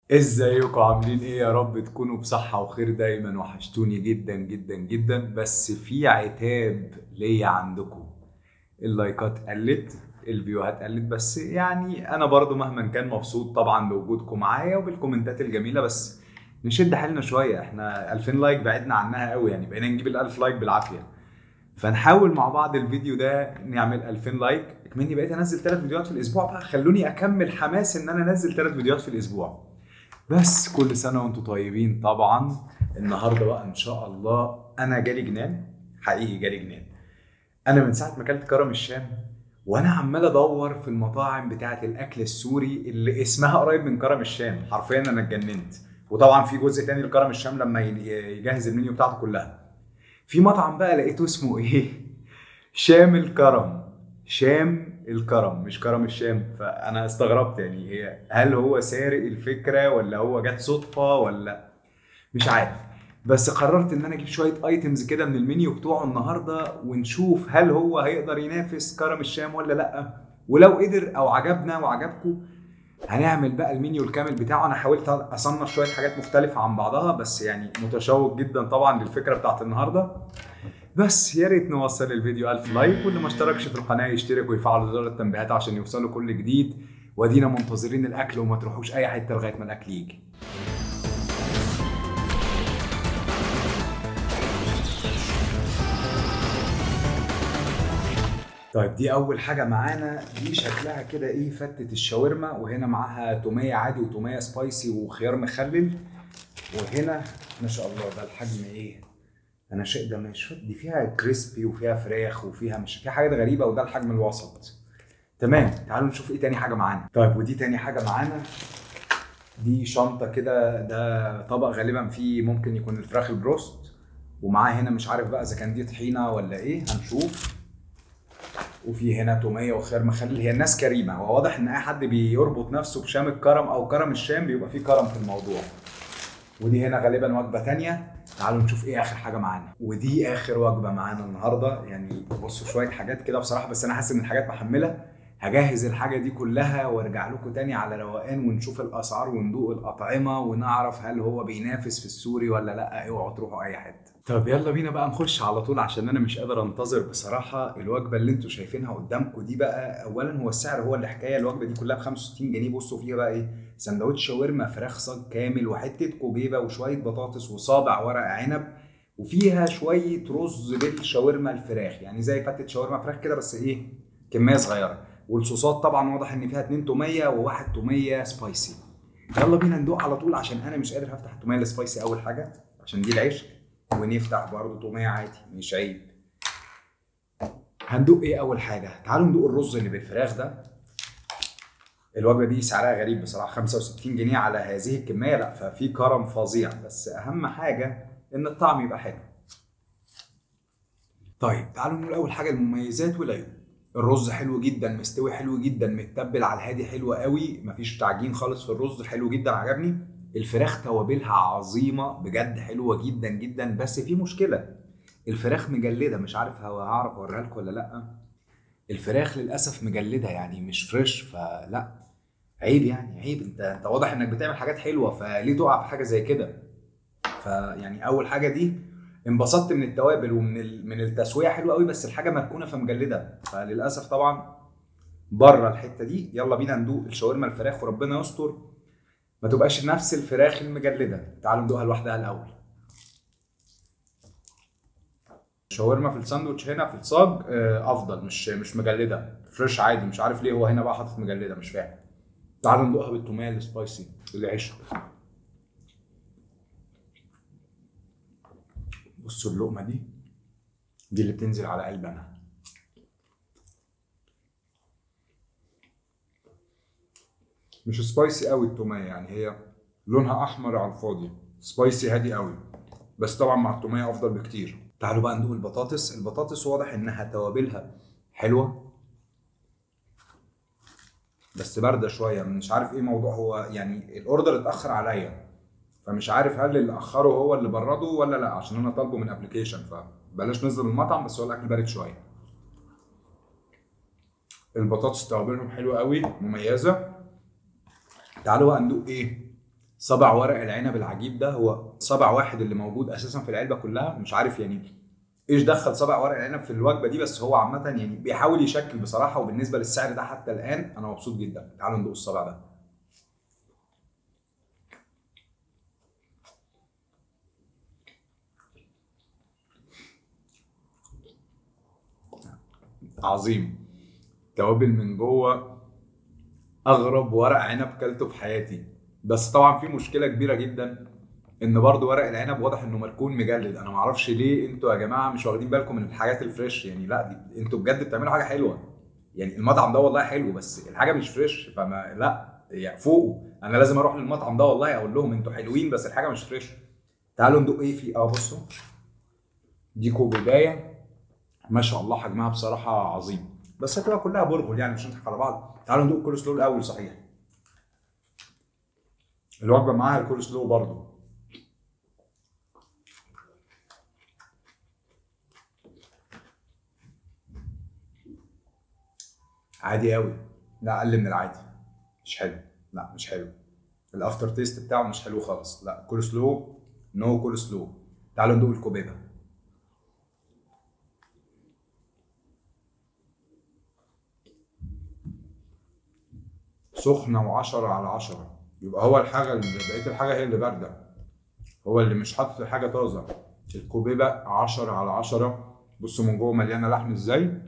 ازيكم عاملين ايه يا رب تكونوا بصحة وخير دايما وحشتوني جدا جدا جدا بس في عتاب ليا عندكم اللايكات قلت الفيوهات قلت بس يعني انا برضو مهما كان مبسوط طبعا بوجودكم معايا وبالكومنتات الجميلة بس نشد حيلنا شوية احنا 2000 لايك بعدنا عنها قوي يعني بقينا نجيب ال 1000 لايك بالعافية فنحاول مع بعض الفيديو ده نعمل 2000 لايك كمني بقيت انزل ثلاث فيديوهات في الاسبوع بقى خلوني اكمل حماس ان انا انزل ثلاث فيديوهات في الاسبوع بس كل سنه وانتم طيبين طبعا النهارده بقى ان شاء الله انا جالي جنان حقيقي جالي جنان انا من ساعه ما اكلت كرم الشام وانا عمال ادور في المطاعم بتاعه الاكل السوري اللي اسمها قريب من كرم الشام حرفيا انا اتجننت وطبعا في جزء تاني لكرم الشام لما يجهز المنيو بتاعته كلها في مطعم بقى لقيته اسمه ايه شام الكرم شام الكرم مش كرم الشام فانا استغربت يعني هي هل هو سارق الفكره ولا هو جت صدفه ولا مش عارف بس قررت ان انا اجيب شويه ايتمز كده من المنيو بتوعه النهارده ونشوف هل هو هيقدر ينافس كرم الشام ولا لا ولو قدر او عجبنا وعجبكم هنعمل بقى المنيو الكامل بتاعه انا حاولت اصنف شويه حاجات مختلفه عن بعضها بس يعني متشوق جدا طبعا للفكره بتاعت النهارده بس يا ريت نوصل الفيديو 1000 لايك واللي ما اشتركش في القناه يشترك ويفعل زر التنبيهات عشان يوصلوا كل جديد وادينا منتظرين الاكل وما تروحوش اي حته لغايه ما الاكل يجي طيب دي اول حاجه معانا دي شكلها كده ايه فتة الشاورما وهنا معاها توميه عادي وتوميه سبايسي وخيار مخلل وهنا ما شاء الله ده الحجم ايه انا شيء ده مش فاهم دي فيها كريسبي وفيها فراخ وفيها مش فيها حاجات غريبه وده الحجم الوسط تمام تعالوا نشوف ايه تاني حاجه معانا طيب ودي تاني حاجه معانا دي شنطه كده ده طبق غالبا فيه ممكن يكون الفراخ البروست ومعاه هنا مش عارف بقى اذا كان دي طحينه ولا ايه هنشوف وفي هنا توميه وخيار مخلل هي الناس كريمه هو واضح ان اي حد بيربط نفسه بشام الكرم او كرم الشام بيبقى فيه كرم في الموضوع ودي هنا غالبا وجبه تانية تعالوا نشوف ايه اخر حاجه معانا ودي اخر وجبه معانا النهارده يعني بصوا شويه حاجات كده بصراحه بس انا حاسس ان الحاجات محمله هجهز الحاجه دي كلها وارجع لكم تاني على روقان ونشوف الاسعار وندوق الاطعمه ونعرف هل هو بينافس في السوري ولا لا اوعوا تروحوا اي حته طب يلا بينا بقى نخش على طول عشان انا مش قادر انتظر بصراحه الوجبه اللي انتوا شايفينها قدامكم دي بقى اولا هو السعر هو اللي حكايه الوجبه دي كلها ب 65 جنيه بصوا فيها بقى ايه سندوتش شاورما فراخ صاج كامل وحته كوبيبه وشويه بطاطس وصابع ورق عنب وفيها شويه رز بالشاورما الفراخ يعني زي فتة شاورما فراخ كده بس ايه كميه صغيره والصوصات طبعا واضح ان فيها اتنين توميه وواحد توميه سبايسي يلا بينا ندوق على طول عشان انا مش قادر هفتح التوميه السبايسي اول حاجه عشان دي العيش ونفتح برضه توميه عادي مش عيب هندوق ايه اول حاجه تعالوا ندوق الرز اللي بالفراخ ده الوجبه دي سعرها غريب بصراحه 65 جنيه على هذه الكميه لا ففي كرم فظيع بس اهم حاجه ان الطعم يبقى حلو طيب تعالوا نقول اول حاجه المميزات والعيوب الرز حلو جدا مستوي حلو جدا متبل على الهادي حلو قوي مفيش تعجين خالص في الرز حلو جدا عجبني الفراخ توابلها عظيمه بجد حلوه جدا جدا بس في مشكله الفراخ مجلده مش عارف هعرف اوريها لكم ولا لا الفراخ للاسف مجلده يعني مش فريش فلا عيب يعني عيب انت انت واضح انك بتعمل حاجات حلوه فليه تقع في حاجه زي كده فيعني اول حاجه دي انبسطت من التوابل ومن من التسويه حلوه قوي بس الحاجه مركونه فمجلده فللاسف طبعا بره الحته دي يلا بينا ندوق الشاورما الفراخ وربنا يستر ما تبقاش نفس الفراخ المجلده تعالوا ندوقها لوحدها الاول شاورما في الساندوتش هنا في الصاج افضل مش مش مجلده فريش عادي مش عارف ليه هو هنا بقى حاطط مجلده مش فاهم تعالوا ندوقها بالتوميه السبايسي العيش بصوا اللقمه دي دي اللي بتنزل على قلبي انا مش سبايسي قوي التوميه يعني هي لونها احمر على الفاضي سبايسي هادي قوي بس طبعا مع التوميه افضل بكتير تعالوا بقى ندوق البطاطس البطاطس واضح انها توابلها حلوه بس بارده شويه مش عارف ايه موضوع هو يعني الاوردر اتاخر عليا فمش عارف هل اللي اخره هو اللي برده ولا لا عشان انا طالبه من ابلكيشن فبلاش ننزل المطعم بس هو الاكل بارد شويه البطاطس توابلهم حلوه قوي مميزه تعالوا بقى ندوق ايه صبع ورق العنب العجيب ده هو صبع واحد اللي موجود اساسا في العلبه كلها مش عارف يعني ايش دخل صبع ورق العنب في الوجبه دي بس هو عامه يعني بيحاول يشكل بصراحه وبالنسبه للسعر ده حتى الان انا مبسوط جدا تعالوا ندوق الصبع ده عظيم توابل من جوه اغرب ورق عنب كلته في حياتي بس طبعا في مشكله كبيره جدا ان برضو ورق العنب واضح انه مركون مجلد انا ما اعرفش ليه انتوا يا جماعه مش واخدين بالكم من الحاجات الفريش يعني لا دي انتوا بجد بتعملوا حاجه حلوه يعني المطعم ده والله حلو بس الحاجه مش فريش فما لا يعني فوقوا انا لازم اروح للمطعم ده والله اقول لهم انتوا حلوين بس الحاجه مش فريش تعالوا ندوق ايه فيه اه بصوا دي كوبايه ما شاء الله حجمها بصراحه عظيم بس هتبقى كلها برغل يعني مش هنضحك على بعض تعالوا ندوق كول سلو الاول صحيح الوجبه معاها الكول سلو برضه عادي قوي لا اقل من العادي مش حلو لا مش حلو الافتر تيست بتاعه مش حلو خالص لا كول سلو نو كول سلو تعالوا ندوق الكوبيبه سخنة وعشرة على عشرة يبقى هو الحاجة اللي بقية الحاجة هي اللي باردة هو اللي مش حاطط حاجة طازة الكوبيبة عشرة على عشرة بصوا من جوه مليانة لحم ازاي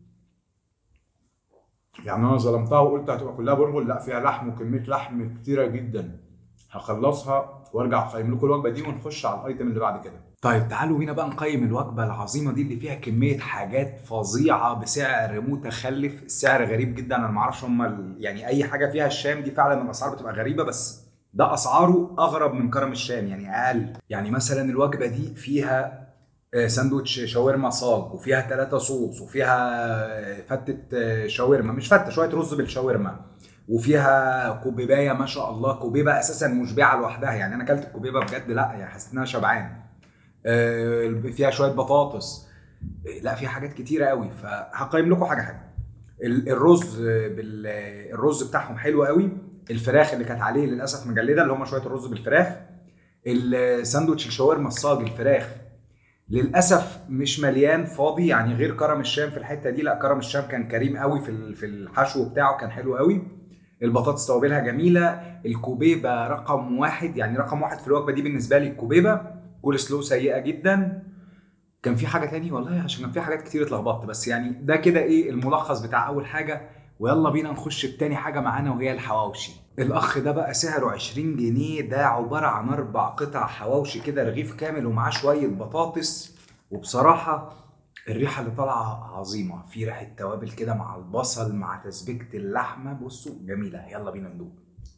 يعني انا ظلمتها وقلت هتبقى كلها برغل لا فيها لحم وكميه لحم كتيره جدا هخلصها وارجع اقيم لكم الوجبه دي ونخش على الايتم اللي بعد كده طيب تعالوا بينا بقى نقيم الوجبه العظيمه دي اللي فيها كميه حاجات فظيعه بسعر متخلف السعر غريب جدا انا ما اعرفش هم يعني اي حاجه فيها الشام دي فعلا الاسعار بتبقى غريبه بس ده اسعاره اغرب من كرم الشام يعني اقل يعني مثلا الوجبه دي فيها ساندوتش شاورما صاج وفيها ثلاثة صوص وفيها فتة شاورما مش فتة شوية رز بالشاورما وفيها كوبيبايه ما شاء الله كوبيبه اساسا مشبعه لوحدها يعني انا اكلت الكوبيبه بجد لا يعني حسيت ان انا شبعان فيها شويه بطاطس لا فيها حاجات كتيره قوي فهقيم لكم حاجه حاجه الرز بال الرز بتاعهم حلو قوي الفراخ اللي كانت عليه للاسف مجلده اللي هم شويه الرز بالفراخ الساندوتش الشاورما الصاج الفراخ للاسف مش مليان فاضي يعني غير كرم الشام في الحته دي لا كرم الشام كان كريم قوي في في الحشو بتاعه كان حلو قوي البطاطس توابلها جميله الكوبيبه رقم واحد يعني رقم واحد في الوجبه دي بالنسبه لي الكوبيبه كول سلو سيئه جدا كان في حاجه تاني والله عشان كان في حاجات كتير اتلخبطت بس يعني ده كده ايه الملخص بتاع اول حاجه ويلا بينا نخش بتاني حاجه معانا وهي الحواوشي الاخ ده بقى سعره 20 جنيه ده عباره عن اربع قطع حواوشي كده رغيف كامل ومعاه شويه بطاطس وبصراحه الريحه اللي طالعه عظيمه في ريحه توابل كده مع البصل مع تسبيكه اللحمه بصوا جميله يلا بينا ندوق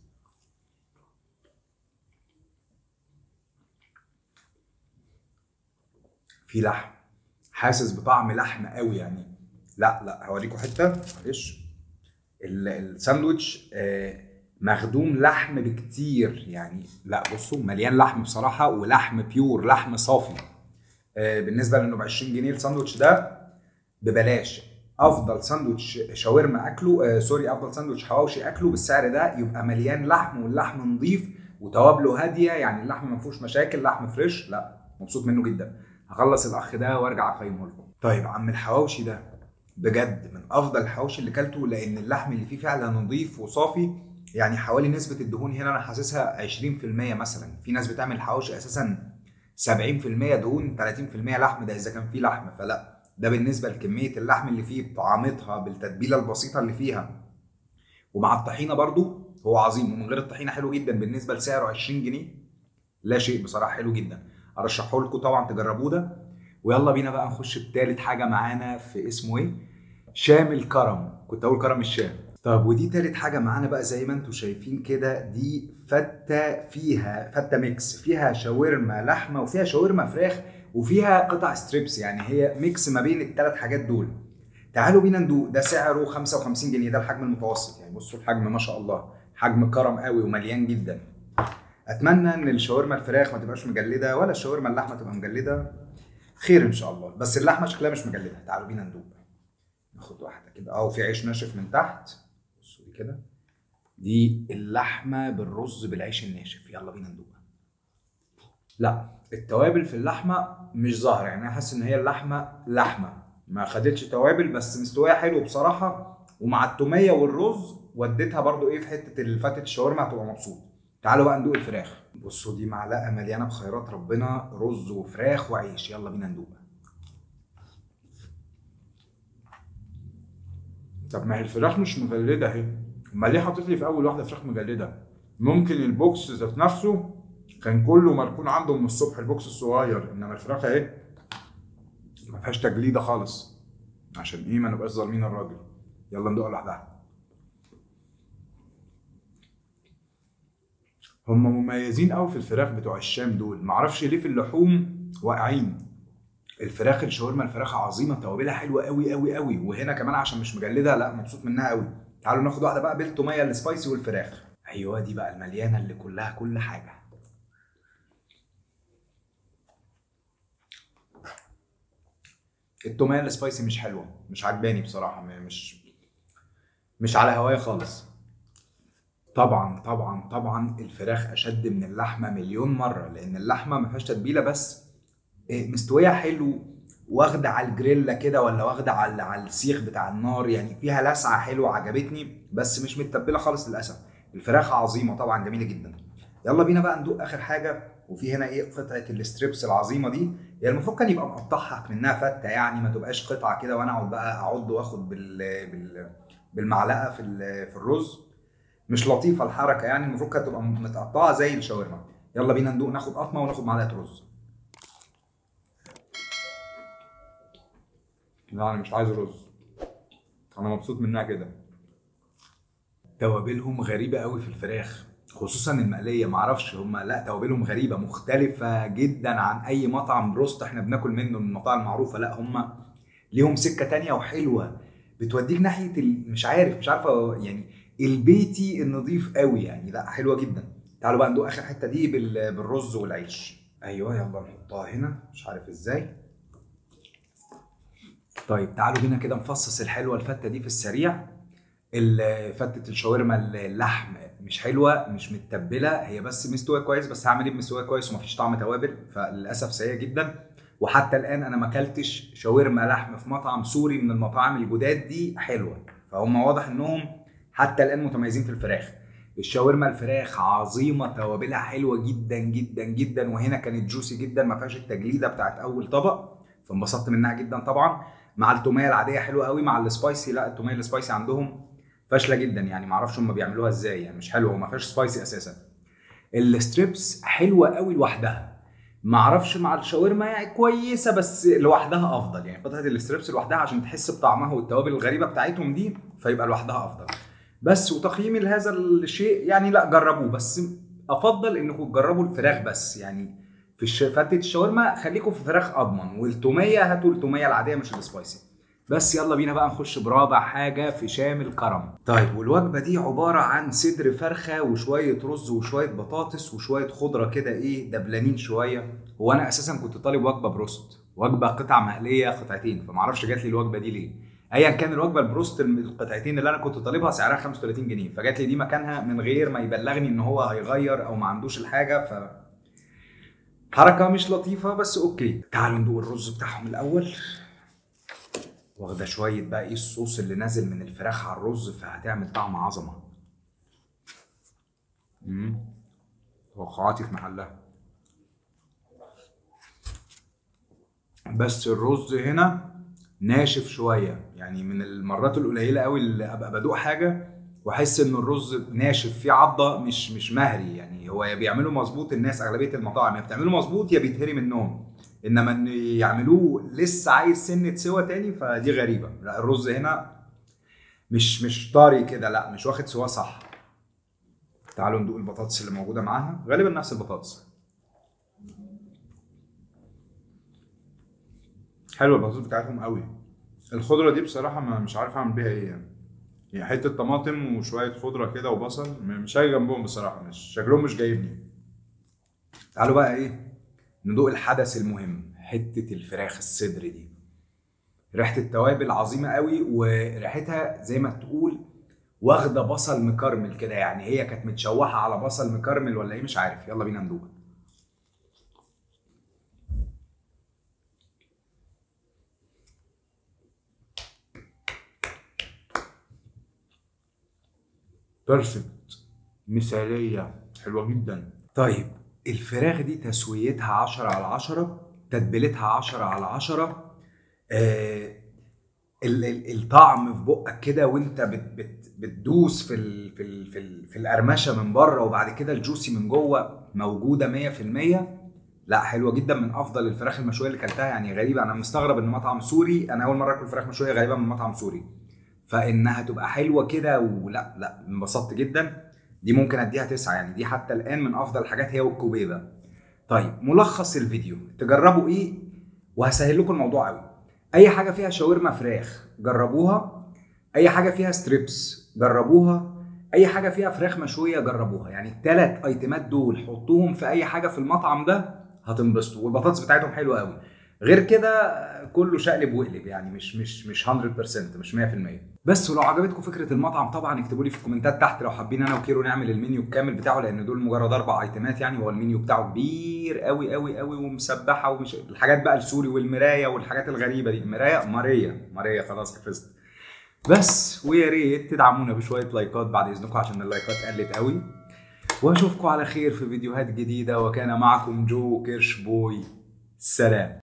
في لحم حاسس بطعم لحم قوي يعني لا لا هوريكم حته معلش الساندوتش مخدوم لحم بكتير يعني لا بصوا مليان لحم بصراحه ولحم بيور لحم صافي بالنسبه لانه ب 20 جنيه الساندوتش ده ببلاش افضل ساندوتش شاورما اكله آه سوري افضل ساندوتش حواوشي اكله بالسعر ده يبقى مليان لحم واللحم نظيف وتوابله هاديه يعني اللحم ما فيهوش مشاكل لحم فريش لا مبسوط منه جدا هخلص الاخ ده وارجع اقيمه لكم طيب عم الحواوشي ده بجد من افضل الحواوشي اللي كلته لان اللحم اللي فيه فعلا نظيف وصافي يعني حوالي نسبه الدهون هنا انا حاسسها 20% مثلا في ناس بتعمل حواوشي اساسا 70% دهون 30% لحم ده اذا كان فيه لحم فلا ده بالنسبه لكميه اللحم اللي فيه بطعامتها بالتتبيله البسيطه اللي فيها ومع الطحينه برضو هو عظيم ومن غير الطحينه حلو جدا بالنسبه لسعره 20 جنيه لا شيء بصراحه حلو جدا ارشحه لكم طبعا تجربوه ده ويلا بينا بقى نخش بتالت حاجه معانا في اسمه ايه شام الكرم كنت اقول كرم الشام طب ودي تالت حاجة معانا بقى زي ما انتم شايفين كده دي فتة فيها فتة ميكس فيها شاورما لحمة وفيها شاورما فراخ وفيها قطع ستريبس يعني هي ميكس ما بين الثلاث حاجات دول تعالوا بينا ندوق ده سعره 55 جنيه ده الحجم المتوسط يعني بصوا الحجم ما شاء الله حجم كرم قوي ومليان جدا اتمنى ان الشاورما الفراخ ما تبقاش مجلده ولا الشاورما اللحمه تبقى مجلده خير ان شاء الله بس اللحمه شكلها مش مجلده تعالوا بينا ندوق ناخد واحده كده اه وفي عيش ناشف من تحت بصوا دي كده دي اللحمه بالرز بالعيش الناشف يلا بينا ندوقها لا التوابل في اللحمه مش ظاهره يعني انا حاسس ان هي اللحمه لحمه ما خدتش توابل بس مستويه حلو بصراحه ومع التوميه والرز وديتها برضو ايه في حته فتة الشاورما هتبقى مبسوط تعالوا بقى ندوق الفراخ بصوا دي معلقه مليانه بخيرات ربنا رز وفراخ وعيش يلا بينا ندوق طب ما هي الفراخ مش مجلده اهي امال ليه حاطط لي في اول واحده فراخ مجلده ممكن البوكس ذات نفسه كان كله مركون عنده من الصبح البوكس الصغير انما الفراخ اهي ما فيهاش تجليده خالص عشان ايه ما نبقاش ظالمين الراجل يلا ندوق لوحدها هم مميزين قوي في الفراخ بتوع الشام دول معرفش ليه في اللحوم واقعين الفراخ الشاورما الفراخ عظيمه توابلها حلوه قوي قوي قوي وهنا كمان عشان مش مجلده لا مبسوط منها قوي تعالوا ناخد واحده بقى بالتوميه السبايسي والفراخ ايوه دي بقى المليانه اللي كلها كل حاجه التوميه السبايسي مش حلوه مش عجباني بصراحه مش مش على هوايا خالص طبعا طبعا طبعا الفراخ اشد من اللحمه مليون مره لان اللحمه ما فيهاش تتبيله بس إيه، مستويه حلو واخده على الجريلا كده ولا واخده على على السيخ بتاع النار يعني فيها لسعه حلوه عجبتني بس مش متبله خالص للاسف الفراخ عظيمه طبعا جميله جدا يلا بينا بقى ندوق اخر حاجه وفي هنا ايه قطعه الستريبس العظيمه دي هي يعني المفروض كان يبقى مقطعها منها فته يعني ما تبقاش قطعه كده وانا اقعد بقى اعض واخد بال, بال بالمعلقه في في الرز مش لطيفه الحركه يعني المفروض كانت تبقى متقطعه زي الشاورما يلا بينا ندوق ناخد قطمه وناخد معلقه رز لا انا مش عايز رز انا مبسوط منها كده توابلهم غريبه قوي في الفراخ خصوصا المقليه معرفش هم لا توابلهم غريبه مختلفه جدا عن اي مطعم بروست احنا بناكل منه من المطاعم المعروفه لا هم ليهم سكه تانية وحلوه بتوديك ناحيه مش عارف مش عارفه يعني البيتي النظيف قوي يعني لا حلوه جدا تعالوا بقى ندوق اخر حته دي بالرز والعيش ايوه يلا نحطها هنا مش عارف ازاي طيب تعالوا بينا كده نفصص الحلوه الفته دي في السريع فتة الشاورما اللحم مش حلوه مش متبله هي بس مستويه كويس بس هعمل ايه مستويه كويس ومفيش طعم توابل فللاسف سيئه جدا وحتى الان انا ما اكلتش شاورما لحم في مطعم سوري من المطاعم الجداد دي حلوه فهم واضح انهم حتى الان متميزين في الفراخ الشاورما الفراخ عظيمه توابلها حلوه جدا جدا جدا وهنا كانت جوسي جدا ما فيهاش التجليده بتاعت اول طبق فانبسطت منها جدا طبعا مع التوميه العاديه حلوه قوي مع السبايسي لا التوميه السبايسي عندهم فاشله جدا يعني ما اعرفش هم بيعملوها ازاي يعني مش حلوه وما فيهاش سبايسي اساسا الستريبس حلوه قوي لوحدها ما اعرفش مع الشاورما يعني كويسه بس لوحدها افضل يعني قطعه الستريبس لوحدها عشان تحس بطعمها والتوابل الغريبه بتاعتهم دي فيبقى لوحدها افضل بس وتقييمي لهذا الشيء يعني لا جربوه بس افضل انكم تجربوا الفراخ بس يعني في فتة الشاورما خليكم في فراخ اضمن والتوميه هاتوا التوميه العاديه مش السبايسي بس يلا بينا بقى نخش برابع حاجه في شام الكرم طيب والوجبه دي عباره عن صدر فرخه وشويه رز وشويه بطاطس وشويه خضره كده ايه دبلانين شويه هو انا اساسا كنت طالب وجبه بروست وجبه قطع مقليه قطعتين فمعرفش جات لي الوجبه دي ليه ايا كان الوجبه البروست القطعتين اللي انا كنت طالبها سعرها 35 جنيه فجات لي دي مكانها من غير ما يبلغني ان هو هيغير او ما عندوش الحاجه ف حركه مش لطيفه بس اوكي تعالوا ندوق الرز بتاعهم الاول واخده شويه بقى ايه الصوص اللي نازل من الفراخ على الرز فهتعمل طعم عظمه امم توقعاتي في محلها بس الرز هنا ناشف شويه يعني من المرات القليله قوي اللي ابقى بدوق حاجه واحس ان الرز ناشف فيه عضه مش مش مهري يعني هو يا بيعملوا مظبوط الناس اغلبيه المطاعم يا بتعمله مظبوط يا بيتهري منهم انما ان يعملوه لسه عايز سنه سوا تاني فدي غريبه لا الرز هنا مش مش طري كده لا مش واخد سوا صح تعالوا ندوق البطاطس اللي موجوده معاها غالبا نفس البطاطس حلوه البطاطس بتاعتهم قوي الخضره دي بصراحه ما مش عارف اعمل بيها ايه يعني يعني حته طماطم وشويه خضره كده وبصل مش هاجي جنبهم بصراحه مش شكلهم مش جايبني تعالوا بقى ايه ندوق الحدث المهم حته الفراخ الصدر دي ريحه التوابل عظيمه قوي وريحتها زي ما تقول واخده بصل مكرمل كده يعني هي كانت متشوحه على بصل مكرمل ولا ايه مش عارف يلا بينا ندوق بيرفكت مثاليه حلوه جدا طيب الفراخ دي تسويتها 10 على 10 تتبيلتها 10 على 10 آه ال- ال- الطعم في بقك كده وانت بت بت بتدوس في ال في ال في, ال في القرمشه من بره وبعد كده الجوسي من جوه موجوده 100% لا حلوه جدا من افضل الفراخ المشويه اللي كلتها يعني غريبه انا مستغرب ان مطعم سوري انا اول مره اكل فراخ مشويه غالبا من مطعم سوري فانها تبقى حلوه كده ولا لا انبسطت جدا دي ممكن اديها تسعة يعني دي حتى الان من افضل الحاجات هي والكوبيبه طيب ملخص الفيديو تجربوا ايه وهسهل لكم الموضوع قوي اي حاجه فيها شاورما فراخ جربوها اي حاجه فيها ستريبس جربوها اي حاجه فيها فراخ مشويه جربوها يعني الثلاث ايتمات دول حطوهم في اي حاجه في المطعم ده هتنبسطوا والبطاطس بتاعتهم حلوه قوي غير كده كله شقلب وقلب يعني مش مش مش 100% مش 100% بس ولو عجبتكم فكره المطعم طبعا اكتبوا لي في الكومنتات تحت لو حابين انا وكيرو نعمل المنيو الكامل بتاعه لان دول مجرد اربع ايتمات يعني هو المنيو بتاعه كبير قوي قوي قوي ومسبحه ومش الحاجات بقى السوري والمرايه والحاجات الغريبه دي مرايه ماريا ماريا خلاص حفظت بس ويا ريت تدعمونا بشويه لايكات بعد اذنكم عشان اللايكات قلت قوي واشوفكم على خير في فيديوهات جديده وكان معكم جو كيرش بوي سلام